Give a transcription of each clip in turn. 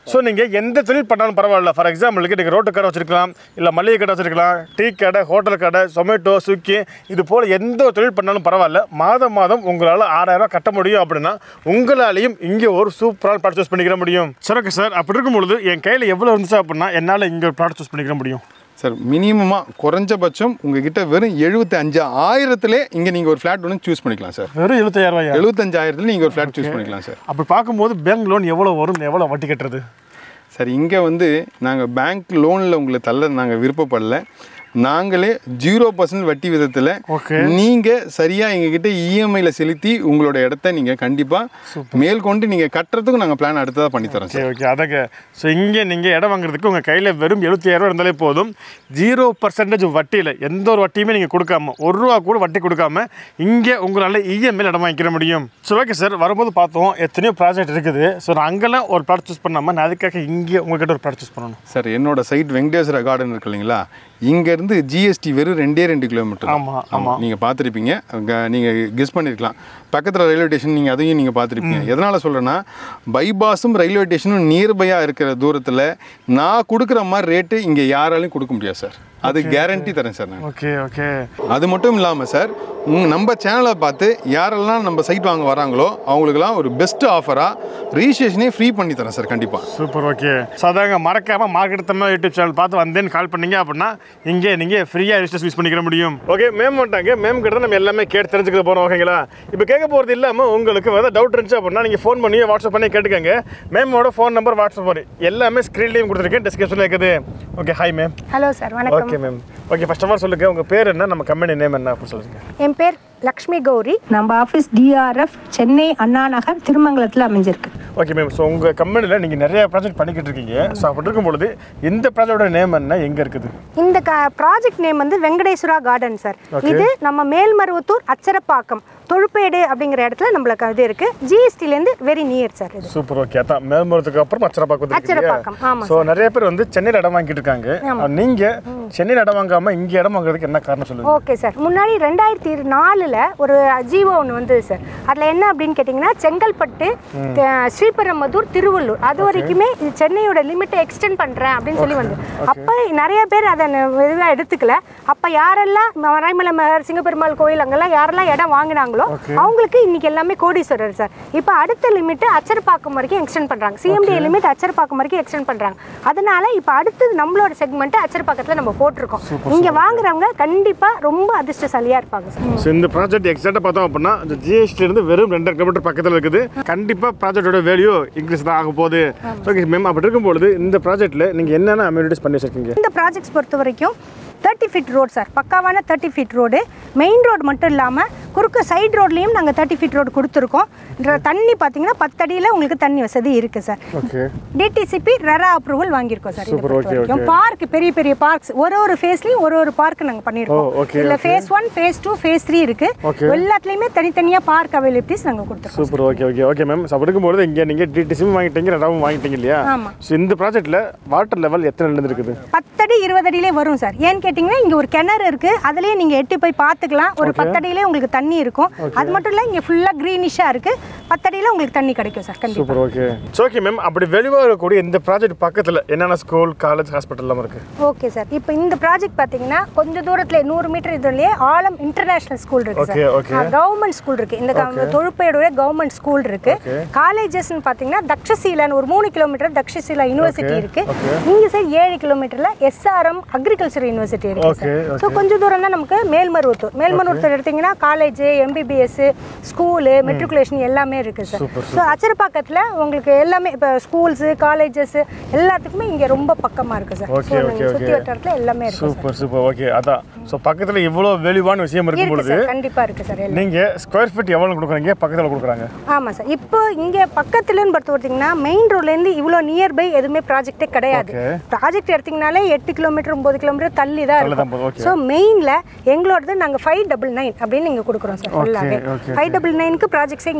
So நீங்கள் எந்த தொழில் பண்ணாலும் பரவாயில்ல ஃபார் எக்ஸாம்பிளுக்கு நீங்கள் ரோட்டு கடை வச்சிருக்கலாம் இல்லை மளிகை கடை வச்சிருக்கலாம் டீ கடை ஹோட்டல் கடை சொமேட்டோ ஸ்விக்கி இது போல் எந்த ஒரு தொழில் பண்ணாலும் பரவாயில்ல மாதம் மாதம் உங்களால் ஆறாயிரம் கட்ட முடியும் அப்படின்னா உங்களாலையும் இங்கே ஒரு சூப்பரான ப்ராடக்ட் சூஸ் பண்ணிக்கிற முடியும் சரி ஓகே சார் அப்படி இருக்கும் பொழுது என் கையில் எவ்வளோ இருந்துச்சு அப்படின்னா என்னால் இங்கே ஒரு ப்ராடக்ட் சூஸ் பண்ணிக்கிற முடியும் சார் மினிமமாக குறைஞ்சபட்சம் உங்ககிட்ட வெறும் எழுபத்தி அஞ்சு ஆயிரத்துலேயே இங்கே நீங்கள் ஒரு ஃப்ளாட் ஒன்று சூஸ் பண்ணிக்கலாம் சார் வெறும் எழுபத்தாயிரம் ரூபாயா எழுபத்தஞ்சாயிரத்துல நீங்கள் ஒரு ஃப்ளாட் சூஸ் பண்ணிக்கலாம் சார் அப்படி பார்க்கும்போது பேங்க் லோன் எவ்வளோ வரும் எவ்வளோ வட்டி கட்டுறது சார் இங்கே வந்து நாங்கள் பேங்க் லோனில் உங்களை தள்ள நாங்கள் விருப்பப்படல நாங்களே ஜீரோ பர்சன்ட் வட்டி விதத்தில் Okay. நீங்கள் சரியாக எங்ககிட்ட இஎம்ஐயில் செலுத்தி உங்களோட இடத்த நீங்கள் கண்டிப்பாக மேற்கொண்டு நீங்கள் கட்டுறதுக்கும் நாங்கள் பிளான் அடுத்ததாக பண்ணித்தரோம் சார் ஓகே ஓகே அதங்க ஸோ இங்கே நீங்கள் இடம் வாங்குறதுக்கு உங்கள் கையில் வெறும் எழுபத்தாயிரம் இருந்தாலே போதும் ஜீரோ பர்சன்டேஜ் வட்டியில் எந்த ஒரு வட்டியுமே நீங்கள் கொடுக்காம ஒரு ரூபா கூட வட்டி கொடுக்காம இங்கே உங்களால் இஎம்ஐ இடம் வாங்கிக்கிற முடியும் ஸோ ஓகே சார் வரும்போது பார்த்தோம் எத்தனையோ ப்ராஜெக்ட் இருக்குது ஸோ நான் அங்கெல்லாம் ஒரு ப்ராடக்ட் சூஸ் பண்ணாமல் நான் அதுக்காக இங்கே உங்ககிட்ட ஒரு ப்ராடக்ட் சூஸ் பண்ணணும் சார் என்னோட சைட் வெங்கடேஸ்வர கார்டன் இருக்கு இல்லைங்களா இங்கேருந்து ஜிஎஸ்டி வெறும் ரெண்டே ரெண்டு கிலோமீட்டர் ஆமா, ஆமா. நீங்கள் பார்த்துருப்பீங்க அங்கே நீங்கள் கெஸ் பண்ணியிருக்கலாம் பக்கத்தில் ரயில்வே ஸ்டேஷன் நீங்கள் அதையும் நீங்கள் பார்த்துருப்பீங்க எதனால் சொல்கிறேன்னா பைபாஸும் ரயில்வே ஸ்டேஷனும் நியர்பையாக இருக்கிற தூரத்தில் நான் கொடுக்குற மாதிரி ரேட்டு இங்கே யாராலையும் கொடுக்க முடியாது சார் அது கேரண்டி தரேன் சார் நான் ஓகே ஓகே அது மட்டும் இல்லாமல் சார் உங்க நம்ம சேனலை பார்த்து யாரெல்லாம் நம்ம சைட் வாங்க வராங்களோ அவங்களுக்குலாம் ஒரு பெஸ்ட் ஆஃபராக ரீசேஷனே ஃப்ரீ பண்ணி தரேன் சார் கண்டிப்பாக சூப்பர் ஓகே ஸோ அதாங்க மறக்காமல் மார்க்கெட் தமிழ் யூடியூப் சேனல் பார்த்து வந்தேன்னு கால் பண்ணீங்க அப்படின்னா இங்கே நீங்கள் ஃப்ரீயாக ரிஜிஸ்டர் யூஸ் பண்ணிக்கிற முடியும் ஓகே மேம் வந்துட்டாங்க மேம் கிட்ட நம்ம எல்லாமே கேட்டு தெரிஞ்சுக்க போகிறோம் ஓகேங்களா இப்போ கேட்க போகிறது இல்லாமல் உங்களுக்கு ஏதாவது டவுட் இருந்துச்சு அப்படின்னா நீங்கள் ஃபோன் பண்ணி வாட்ஸ்அப் பண்ணி கேட்டுக்கங்க மேமோட ஃபோன் நம்பர் வாட்ஸ்அப் பண்ணி எல்லாமே ஸ்க்ரீன்லேயும் கொடுத்துருக்கேன் டிஸ்கிரிப்ஷனில் இருக்குது okay hi ma'am hello sir வணக்கம் okay ma'am okay first of all சொல்லுங்கள் உங்கள் பேர் என்ன நம்ம கம்பெனி நேம் என்ன அப்படின்னு சொல்லுங்கள் என் பேர் லக்ஷ்மி கௌரி நம்ம ஆஃபீஸ் டிஆர்எஃப் சென்னை அண்ணா நகர் திருமங்கலத்தில் அமைஞ்சிருக்கு ஓகே மேம் ஸோ உங்கள் கம்பெனியில் நீங்கள் நிறைய ப்ராஜெக்ட் பண்ணிக்கிட்டு இருக்கீங்க ஸோ அப்படி இருக்கும் பொழுது இந்த ப்ராஜெக்டோட நேம் என்ன எங்கே இருக்குது இந்த ப்ராஜெக்ட் நேம் வந்து வெங்கடேஸ்வரா கார்டன் சார் இது நம்ம மேல்மருவத்தூர் அச்சரப்பாக்கம் தொழுப்பேடு அப்படிங்கிற இடத்துல நம்மளுக்கு இது இருக்கு ஜிஎஸ்டிலேருந்து வெரி நியர் சார் இது சூப்பர் ஓகே அதான் மேல்மரத்துக்கு அப்புறம் அச்சரப்பாக்கம் அச்சரப்பாக்கம், ஆமா ஸோ நிறைய பேர் வந்து சென்னையில் இடம் வாங்கிட்டு இருக்காங்க நீங்க சென்னையில் இடம் வாங்காம இங்க இடம் வாங்குறதுக்கு என்ன காரணம் சொல்லுங்க ஓகே சார் முன்னாடி ரெண்டாயிரத்தி நாலில் ஒரு ஜீவோ ஒன்று வந்தது சார் அதில் என்ன அப்படின்னு கேட்டிங்கன்னா செங்கல்பட்டு அஹ், ஸ்ரீபெரும்புதூர் திருவள்ளூர் அது வரைக்குமே இது சென்னையோட லிமிட்டை எக்ஸ்டெண்ட் பண்ணுறேன் அப்படின்னு சொல்லி வந்து அப்போ நிறைய பேர் அதை இதுவாக எடுத்துக்கல அப்போ யாரெல்லாம் மறைமலை மகர் சிங்கப்பெருமாள் கோயில் அங்கெல்லாம் யாரெல்லாம் இடம் வாங்கினாங்களோ அவங்களுக்கு இன்னைக்கு எல்லாமே கோடீஸ்வரர் சார் இப்போ அடுத்த லிமிட்டு அச்சரப்பாக்கம் வரைக்கும் எக்ஸ்டெண்ட் பண்ணுறாங்க சிஎம்டி லிமிட் அச்சரப்பாக்கம் வரைக்கும் எக்ஸ்டெண்ட் பண்ணுறாங்க அதனால இப்போ அடுத்தது நம்மளோட செக்மெண்ட்டு அச்சரப்பாக்கத்தில் நம்ம போட்டிருக்கோம் இங்கே வாங்குறவங்க கண்டிப்பாக ரொம்ப அதிர்ஷ்டசாலியாக இருப்பாங்க சார் ஸோ இந்த ப்ராஜெக்ட் எக்ஸாக்டாக பார்த்தோம் அப்படின்னா இந்த ஜிஎஸ்டி இருந்து வெறும் ரெண்டரை கிலோமீட்டர் பக்கத்தில் இருக்குது கண்டிப்பாக ப்ராஜெக்டோட வேல்யூ இன்க்ரீஸ் தான் ஆக போகுது ஓகே மேம் அப்படி இருக்கும்பொழுது இந்த ப்ராஜெக்ட்டில் நீங்கள் என்னென்ன அம்யூனிட்டிஸ் பண்ணி வச்சிருக்கீங்க இந்த ப்ராஜெக்ட்ஸ் பொறுத்த வரைக்கும் தேர்ட்டி ஃபீட் ரோடு சார் பக்காவான thirty feet road main road மட்டும் இல்லாமல் குறுக்க சைடு ரோட்லேயும் நாங்கள் தேர்ட்டி ஃபீட் ரோடு கொடுத்துருக்கோம் இந்த தண்ணி பார்த்தீங்கன்னா பத்தடியில் உங்களுக்கு தண்ணி வசதி இருக்குது sir okay DTCP RERA approval வாங்கியிருக்கோம் sir Super, okay, okay. Park பெரிய பெரிய பார்க்ஸ் ஒரு ஒரு ஃபேஸ்லையும் ஒரு ஒரு பார்க் நாங்கள் ஓ, பண்ணியிருக்கோம் okay, இதில் okay. Phase one phase two phase three இருக்கு Okay. எல்லாத்துலேயுமே தனித்தனியாக பார்க் அவைலபிலிட்டிஸ் நாங்கள் கொடுத்துருக்கோம் super okay okay okay ma'am so அப்படி இருக்கும்போது இங்கே நீங்கள் டிடிசியும் வாங்கிட்டீங்க ரெண்டாவும் வாங்கிட்டீங்க இல்லையா ஆமா. ஸோ இந்த ப்ராஜெக்ட்டில் வாட்டர் லெவல் எத்தனை நின்று இருக்குது பத்தடி இருபது அடியிலே வரும் சார் ஏன்னு கேட்டிங்கன்னா இங்கே ஒரு கிணறு இருக்கு அதுலேயே நீங்கள் எட்டி போய் பார்த்துக்கலாம் ஒரு பத்தடியிலே உங்களுக்கு தண்ணி இருக்கும் அது மட்டும் இல்லை இங்கே ஃபுல்லாக க்ரீனிஷாக இருக்கு பத்தடியில் உங்களுக்கு தண்ணி கிடைக்கும் சார் கண்டிப்பாக super okay so okay ma'am அப்படி வெளிவாக இருக்கக்கூடிய இந்த ப்ராஜெக்ட் பக்கத்தில் என்னென்ன ஸ்கூல் காலேஜ் ஹாஸ்பிட்டல் எல்லாம் இருக்குது ஓகே சார் இப்போ இந்த ப்ராஜெக்ட் பார்த்தீங்கன்னா கொஞ்சம் தூரத்தில் நூறு மீட்டர் இதுலயே ஆலம் இன்டர்நேஷனல் ஸ்கூல் இருக்கு Okay, okay. Sir government school இருக்கு இந்த தொழுப்பையோட கவர்மெண்ட் ஸ்கூல் இருக்கு காலேஜஸ்னு பார்த்தீங்கன்னா தக்ஷசீலான்னு ஒரு மூணு கிலோமீட்டர் தக்ஷசீலா யூனிவர்சிட்டி Okay, இருக்கு okay. இங்க சார் ஏழு கிலோமீட்டர்ல எஸ்ஆர்எம் அக்ரிகல்ச்சர் யூனிவர்சிட்டி இருக்கு Okay, சார் ஸோ கொஞ்சம் தூரம் தான் நமக்கு மேல்மருவத்தூர் மேல்மருவத்தூர் எடுத்தீங்கன்னா காலேஜ் எம்பிபிஎஸ் ஸ்கூலு மெட்ரிகுலேஷன் எல்லாமே இருக்கு சார் ஸோ அச்சரப்பாக்கத்தில் உங்களுக்கு எல்லாமே இப்போ ஸ்கூல்ஸு காலேஜஸ் எல்லாத்துக்குமே இங்கே ரொம்ப பக்கமாக இருக்கு சார் Okay, ஸோ okay, சுற்றி okay. வட்டாரத்தில் எல்லாமே இருக்கு சார் சூப்பர் சூப்பர் ஓகே அதான் ஸோ பக்கத்தில் இவ்வளோ வேல்யூவான விஷயம் இருக்கும் இருக்கு பொழுது சார் கண்டிப்பாக இருக்கு சார் எல்லாம் நீங்கள் ஸ்கொயர் ஃபீட் எவ்வளோ கொடுக்குறீங்க பக்கத்தில் கொடுக்குறாங்க ஆமாம் சார் இப்போ இங்கே பக்கத்துலன்னு பொறுத்த பார்த்தீங்கன்னா மெயின் ரோட்லேருந்து இவ்வளோ நியர்பை எதுவுமே ப்ராஜெக்டே கிடையாது Okay. ப்ராஜெக்ட் எடுத்தீங்கனாலே எட்டு கிலோமீட்டர் ஒம்பது கிலோமீட்டர் தள்ளி தான் தள்ளி தான் இருக்கும் போகுது, okay. ஸோ மெயினில் எங்களோடது நாங்கள் ஃபைவ் டபுள் நைன் அப்படின்னு இங்கே கொடுக்குறோம் சார் ஃபுல்லாகவே okay, ஃபைவ் டபுள் நைனுக்கு ப்ராஜெக்ட்ஸே இங்கே கிடையாது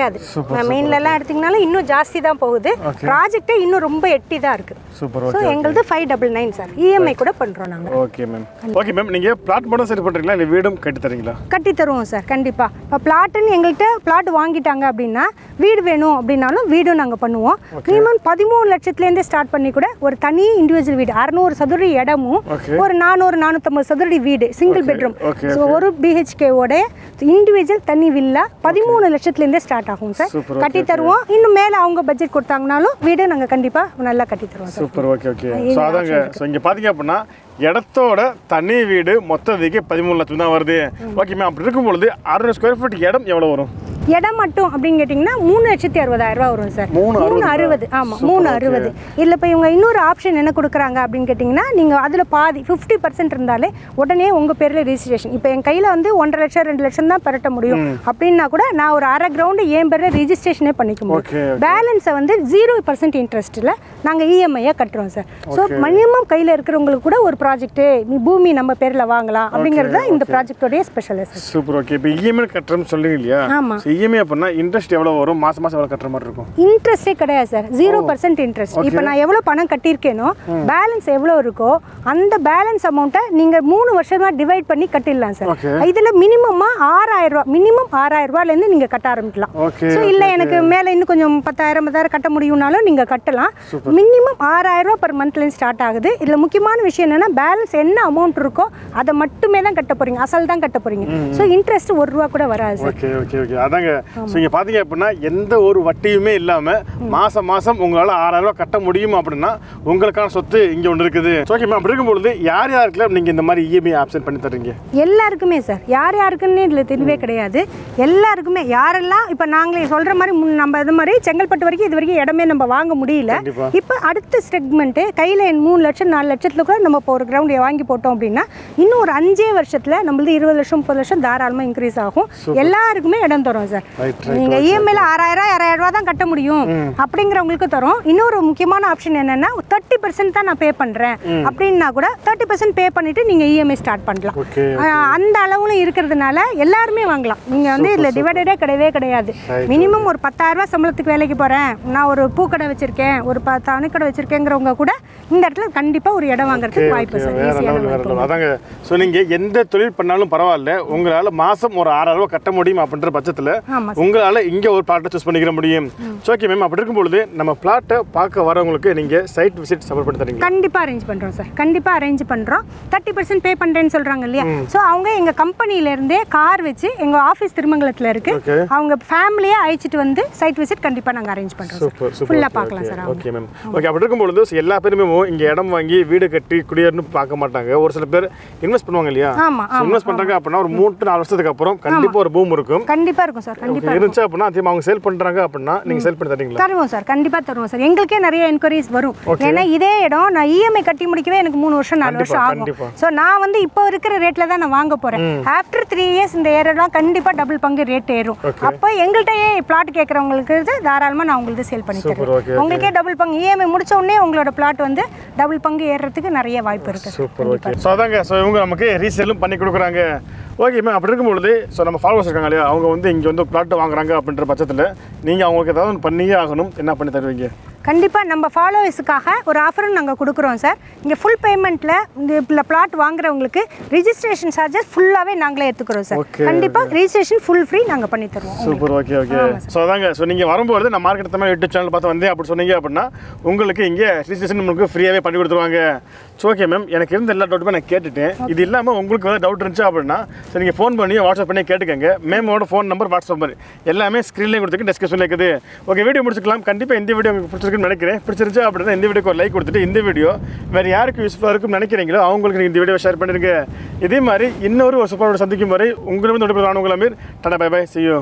கிடையாது மெயின்ல எல்லாம் எடுத்தீங்கனாலும் இன்னும் ஜாஸ்தி தான் போகுது ப்ராஜெக்டே இன்னும் ரொம்ப எட்டி தான் இருக்கு சூப்பர் ஸோ எங்களுது five double nine sir EMI கூட பண்றோம் நாங்க ஓகே மேம் ஓகே மேம் நீங்கள் பிளாட் மட்டும் சரி பண்ணுறீங்களா இல்லை வீடும் கட்டி தரீங்களா கட்டி தருவோம் சார் கண்டிப்பா இப்போ பிளாட்டுன்னு எங்கள்கிட்ட பிளாட் வாங்கிட்டாங்க அப்படின்னா வீடு வேணும் அப்படின்னாலும் வீடும் நாங்க பண்ணுவோம் மினிமம் பதிமூணு லட்சத்துலேருந்தே ஸ்டார்ட் பண்ணி கூட ஒரு தனி இண்டிவிஜுவல் வீடு அறநூறு சதுரடி இடமும் Okay. ஒரு நானூறு நானூற்றம்பது சதுரடி வீடு சிங்கிள் பெட்ரூம் okay, ஸோ ஒரு பிஹெச்கேவோட இண்டிவிஜுவல் தனி வில்லா பதிமூணு லட்சத்துலேருந்தே ஸ்டார்ட் ஆகும் சார் Super, கட்டி தருவோம் இன்னும் மேலே அவங்க பட்ஜெட் கொடுத்தாங்கனாலும் வீடு நாங்கள் கண்டிப்பாக நல்லா கட்டி தருவோம் sir super okay okay so அதாங்க ஸோ இங்கே பார்த்தீங்க அப்படின்னா இடத்தோட தனி வீடு மொத்தத்துக்கு பதிமூணு லட்சம் தான் வருது ஓகே மேம் அப்படி இருக்கும் பொழுது அறுநூறு ஸ்கொயர் ஃபீட் இடம் எவ்வளோ வரும் இடம் மட்டும் அப்படின்னு கேட்டிங்கன்னா மூணு லட்சத்தி அறுபதாயிரம் ரூபா வரும் சார் மூணு மூணு அறுபது ஆமாம் மூணு அறுபது இதில் இப்போ இவங்க இன்னொரு ஆப்ஷன் என்ன கொடுக்குறாங்க அப்படின்னு கேட்டிங்கன்னா நீங்கள் அதில் பாதி ஃபிஃப்டி பர்சன்ட் இருந்தாலே உடனே உங்கள் பேரில் ரெஜிஸ்ட்ரேஷன் இப்போ என் கையில் வந்து ஒன்றரை லட்சம் ரெண்டு லட்சம் தான் பெரட்ட முடியும் அப்படின்னா கூட நான் ஒரு அரை கிரவுண்டு என் பேரில் ரெஜிஸ்ட்ரேஷனே பண்ணிக்க Okay, முடியும் பேலன்ஸை வந்து ஜீரோ பர்சன்ட் இன்ட்ரெஸ்ட்டில் நாங்கள் இஎம்ஐயாக கட்டுறோம் சார் ஸோ மினிமம் கையில் இருக்கிறவங்களுக்கு கூட ஒரு ப்ராஜெக்ட்டு நீ பூமி நம்ம பேரில் வாங்கலாம் அப்படிங்கிறது தான் இந்த ப்ராஜெக்டோடைய ஸ்பெஷலிஸ்ட் சூப்பர் ஓகே இப்போ இஎம்ஐ கட்டுறோம்னு சொல்லுங்க இல்லையா ஆமா. ஸோ இஎம்ஐ அப்படின்னா இன்ட்ரெஸ்ட் எவ்வளோ வரும் மாதம் மாதம் எவ்வளோ கட்டுற மாதிரி இருக்கும் இன்ட்ரெஸ்டே கிடையாது சார் ஜீரோ பர்சன்ட் இன்ட்ரெஸ்ட் இப்போ நான் எவ்வளோ பணம் கட்டியிருக்கேனோ பேலன்ஸ் எவ்வளோ இருக்கோ அந்த பேலன்ஸ் அமௌண்ட்டை நீங்கள் மூணு வருஷமா டிவைட் பண்ணி கட்டிடலாம் சார் Okay. இதில் மினிமமாக ஆறாயிரம் ரூபா மினிமம் ஆறாயிரம் ரூபாயிலேருந்து நீங்கள் கட்ட ஆரம்பிக்கலாம் ஓகே ஸோ இல்லை எனக்கு மேலே இன்னும் கொஞ்சம் பத்தாயிரம் பத்தாயிரம் கட்ட முடியும்னாலும் நீங்கள் கட்டலாம் மினிமம் ஆறாயிரம் ரூபா பர் மந்த்லேருந்து ஸ்டார்ட் ஆகுது இதில் முக்கியமான விஷயம் என்னன்னா பேலன்ஸ் என்ன அமௌண்ட் இருக்கோ அதை மட்டுமே தான் கட்ட போறீங்க அசல் தான் கட்ட போறீங்க ஸோ இன்ட்ரெஸ்ட் ஒரு ரூபா கூட வராது சார் ஓகே ஓகே ஓகே அதாங்க ஸோ இங்கே பார்த்தீங்க அப்படின்னா எந்த ஒரு வட்டியுமே இல்லாமல் மாதம் மாதம் உங்களால் ஆறாயிரம் ரூபாய் கட்ட முடியும் அப்படின்னா உங்களுக்கான சொத்து இங்கே ஒன்று இருக்குது ஓகே மேம் அப்படி இருக்கும்பொழுது யார் யாருக்கெல்லாம் நீங்கள் இந்த மாதிரி இஎம்ஐ ஆப்ஷன் பண்ணி தர்றீங்க எல்லாருக்குமே சார் யார் யாருக்குன்னு இதில் தெளிவே கிடையாது எல்லாருக்குமே யாரெல்லாம் இப்போ நாங்களே சொல்கிற மாதிரி முன் நம்ம இது மாதிரி செங்கல்பட்டு வரைக்கும் இது வரைக்கும் இடமே நம்ம வாங்க முடியல கண்டிப்பா. இப்போ அடுத்த செக்மெண்ட்டு கையில் மூணு லட்சம் நாலு லட்சத்தில் கூட நம்ம இப்போ ஒரு கிரவுண்ட் வாங்கி போட்டோம் அப்படின்னா இன்னும் ஒரு அஞ்சே வருஷத்தில் நம்மளது இருபது லட்சம் முப்பது லட்சம் தாராளமாக இன்க்ரீஸ் ஆகும் எல்லாருக்குமே இடம் தரோம் சார் Right, நீங்கள் இஎம்ஐல ஆறாயிரம் ஆறாயிரம் ரூபா தான் கட்ட முடியும் அப்படிங்கிறவங்களுக்கு தரோம் இன்னொரு முக்கியமான ஆப்ஷன் என்னன்னா தேர்ட்டி பர்சன்ட் தான் நான் பே பண்ணுறேன் அப்படின்னா கூட தேர்ட்டி பர்சன்ட் பே பண்ணிட்டு நீங்கள் இஎம்ஐ ஸ்டார்ட் பண்ணலாம் ஓகே ஆஹ் அந்த அளவுல இருக்கிறதுனால எல்லாருமே வாங்கலாம் நீங்க வந்து இதுல டிவைடடே கிடையவே கிடையாது மினிமம் ஒரு பத்தாயிரம் ரூபாய் சம்பளத்துக்கு வேலைக்கு போறேன் நான் ஒரு பூக்கடை வச்சிருக்கேன் ஒரு பத்து அணுக்கடை வச்சிருக்கேங்கிறவங்க கூட இந்த இடத்துல கண்டிப்பா ஒரு இடம் வாங்குறதுக்கு வாய்ப்பு சார் வேற ஈஸியான லெவல் வேற வாய்ப்பு லெவல் அதாங்க ஸோ நீங்கள் எந்த தொழில் பண்ணாலும் பரவாயில்ல உங்களால் மாதம் ஒரு ஆறாயிரம் ரூபாய் கட்ட முடியும் அப்படின்ற பட்சத்தில் ஆமா உங்களால் இங்கே ஒரு பிளாட்டை சூஸ் பண்ணிக்கிற முடியும் ஸோ ஓகே மேம் அப்படி இருக்கும்பொழுது நம்ம பிளாட்டை பார்க்க வரவங்களுக்கு நீங்கள் சைட் விசிட் சப்போர்ட் பண்ணி தரீங்களா கண்டிப்பா அரேஞ்ச் பண்றோம் சார் கண்டிப்பா அரேஞ்ச் பண்றோம் தேர்ட்டி பர்சன்ட் பே பண்றேன்னு சொல்றாங்க இல்லையா ஸோ அவங்க எங்க கம்பெனில இருந்தே கார் வச்சு எங்க ஆஃபீஸ் திருமங்கலத்துல இருக்கு Okay. அவங்க ஃபேமிலியே அழைச்சிட்டு வந்து சைட் விசிட் கண்டிப்பா நாங்க அரேஞ்ச் பண்றோம் சூப்பர் சார் சூப்பர் ஃபுல்லா பார்க்கலாம் சார் அவங்க ஓகே மேம் ஓகே அப்படி இருக்கும்பொழுது so எல்லா பேருமே இங்கே இடம் வாங்கி வீடு கட்டி குடியேறணும் பார்க்க மாட்டாங்க ஒரு சில பேர் இன்வெஸ்ட் பண்ணுவாங்க இல்லையா ஆமா இன்வெஸ்ட் பண்ணுறாங்க அப்படின்னா ஒரு மூணு to நாலு வருஷத்துக்கு அப்புறம் கண்டிப்பாக ஒரு பூம் இருக்கும் கண்டிப்பா இருக்கும் சார் கண்டிப்பா இருந்துச்சு அப்படின்னா அதே அவங்க சேல் பண்ணுறாங்க அப்படின்னா நீங்கள் சேல் பண்ணி தரீங்களா தருவோம் சார் கண்டிப்பாக தருவோம் சார் எங்களுக்கே நிறைய என்கொயரிஸ் வரும் ஏன்னா இதே இடம் நான் இஎம்ஐ கட்டி முடிக்கவே எனக்கு மூணு வருஷம் நாலு வருஷம் ஆகும் கண்டிப்பா. ஸோ நான் வந்து இப்போ இருக்கிற ரேட்டில் தான் நான் வாங்க போகிறேன் ஆஃப்டர் த்ரீ இயர்ஸ் இந்த ஏரியாலாம் கண்டிப்பாக டபுள் பங்கு ரேட் ஏறும் அப்போ எங்கள்கிட்டயே பிளாட் கேட்குறவங்களுக்கு தாராளமாக நான் உங்களுக்கு சேல் பண்ணி Super, தருவேன் okay, உங்களுக்கே டபுள் பங்கு இஎம்ஐ முடிச்ச உடனே உங்களோட பிளாட் வந்து டபுள் பங்கு ஏறுறதுக்கு நிறைய வாய்ப்பு இருக்குது சூப்பர் ஓகே ஸோ அதாங்க ஸோ இவங்க நமக்கு ரீசேலும் பண்ணி கொடுக்குறாங்க ஓகே மேம் அப்படி இருக்கும்பொழுது ஸோ நம்ம ஃபாலோவர்ஸ் இருக்காங்க இல்லையா அவங்க வந்து இங்கே வந்து பிளாட் வாங்குறாங்க அப்படின்ற பட்சத்தில் நீங்கள் அவங்களுக்கு ஏதாவது ஒன்று பண்ணியே ஆகணும் என்ன பண்ணி தருவீங்க கண்டிப்பாக நம்ம ஃபாலோவர்ஸுக்காக ஒரு ஆஃபரும் நாங்கள் கொடுக்குறோம் சார் இங்கே ஃபுல் பேமெண்ட்டில் இந்த பிளாட் வாங்குறவங்களுக்கு ரிஜிஸ்ட்ரேஷன் சார்ஜஸ் ஃபுல்லாகவே நாங்களே எடுத்துக்கிறோம் சார் Okay, கண்டிப்பாக ரிஜிஸ்ட்ரேஷன் ஃபுல் ஃப்ரீ நாங்கள் பண்ணி தருவோம் சூப்பர் ஓகே ஓகே ஸோ அதாங்க ஸோ நீங்கள் வரும்போது நான் மார்க்கெட் தமிழ் யூடியூப் சேனல் பார்த்து வந்தேன் அப்படி சொன்னீங்க அப்படின்னா உங்களுக்கு இங்கே ரிஜிஸ்ட்ரேஷன் உங்களுக்கு ஃப்ரீயாகவே பண்ணி கொடுத்துருவாங்க ஸோ ஓகே மேம் எனக்கு இருந்த எல்லா டவுட்டுமே நான் கேட்டுட்டேன் இது இல்லாமல் உங்களுக்கு ஏதாவது டவுட் இருந்துச்சு அப்படின்னா ஸோ நீங்கள் ஃபோன் பண்ணி வாட்ஸ்அப் பண்ணி கேட்டுக்கங்க மேமோட ஃபோன் நம்பர் வாட்ஸ்அப் நம்பர் எல்லாமே ஸ்க்ரீன்லேயே கொடுத்துருக்கு டிஸ்கஷனில் இருக்குது ஓகே வீடியோ முடிச்சுக்கலாம் கண்டிப்பாக இந்த வீடியோ உங்களுக்கு பிடிச்சிருக்குன்னு நினைக்கிறேன் பிடிச்சிருந்துச்சு அப்படின்னா இந்த வீடியோக்கு ஒரு லைக் கொடுத்துட்டு இந்த வீடியோ வேறு யாருக்கு யூஸ்ஃபுல்லாக இருக்கும்னு நினைக்கிறீங்களோ அவங்களுக்கு நீங்கள் இந்த வீடியோ ஷேர் பண்ணிடுங்க இதே மாதிரி இன்னொரு ஒரு சூப்பரோட சந்திக்கும் வரை உங்களிடம் தொடர்பு உங்களை மீர் tata bye bye see you